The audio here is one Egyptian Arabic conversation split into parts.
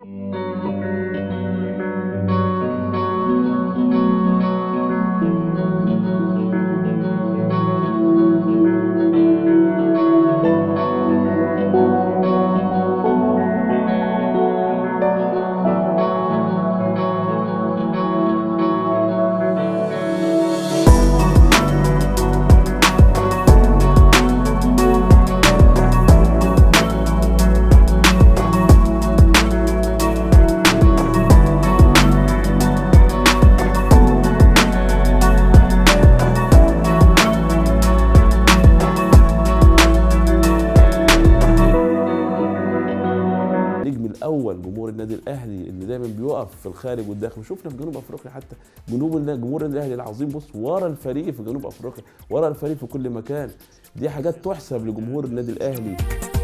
النجم الاول جمهور النادي الاهلي اللي دايما بيقف في الخارج والداخل شفنا في جنوب افريقيا حتى جنوب النا- جمهور النادي الاهلي العظيم بص ورا الفريق في جنوب افريقيا ورا الفريق في كل مكان دي حاجات تحسب لجمهور النادي الاهلي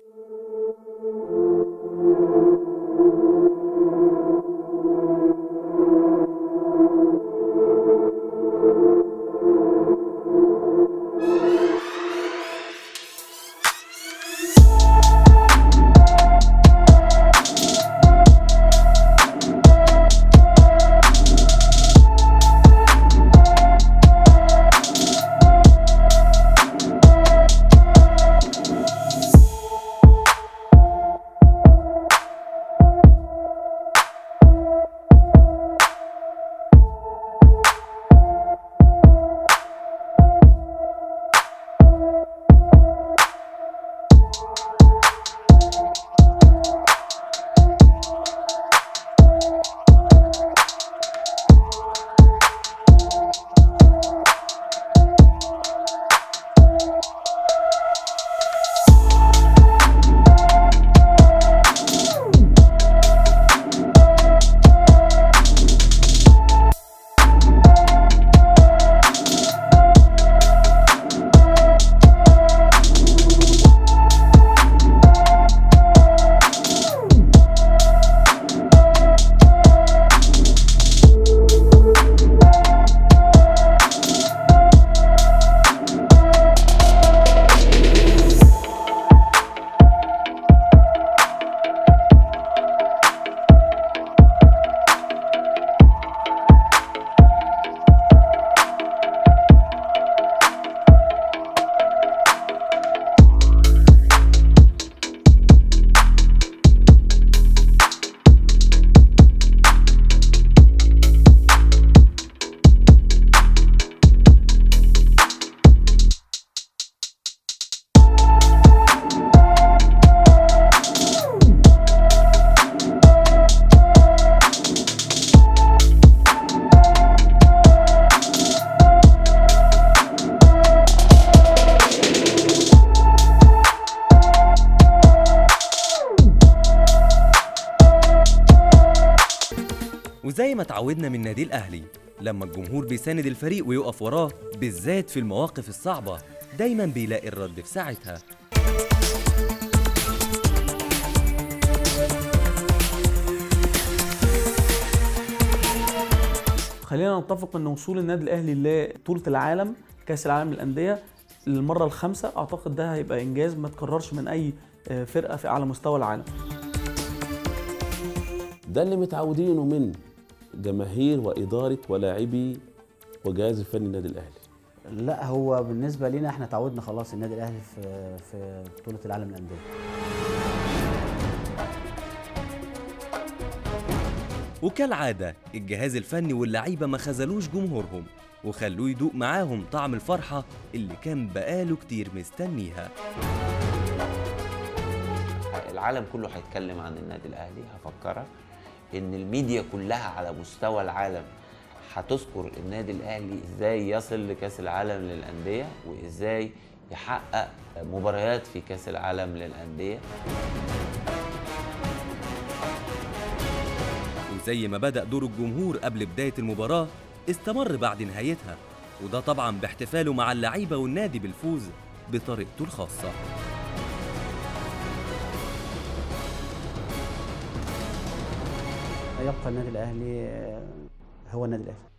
وزي ما اتعودنا من نادي الأهلي لما الجمهور بيساند الفريق ويقف وراه بالذات في المواقف الصعبة دايما بيلاقي الرد في ساعتها خلينا نتفق ان وصول النادي الاهلي لبطوله العالم كاس العالم للانديه للمره الخامسه اعتقد ده هيبقى انجاز ما تكررش من اي آه، فرقه في على مستوى العالم ده اللي متعودينه من جماهير واداره ولاعبي وجهاز الفني النادي الاهلي لا هو بالنسبه لينا احنا تعودنا خلاص النادي الاهلي في في بطوله العالم للانديه وكالعادة الجهاز الفني واللعيبة ما خذلوش جمهورهم وخلوه يدوق معاهم طعم الفرحة اللي كان بقاله كتير مستنيها العالم كله هيتكلم عن النادي الاهلي هفكرك ان الميديا كلها على مستوى العالم هتذكر النادي الاهلي ازاي يصل لكاس العالم للانديه وازاي يحقق مباريات في كاس العالم للانديه وزي ما بدأ دور الجمهور قبل بداية المباراة استمر بعد نهايتها وده طبعا باحتفاله مع اللعيبة والنادي بالفوز بطريقته الخاصة يبقى النادي الاهلي آه، هو النادي الاهلي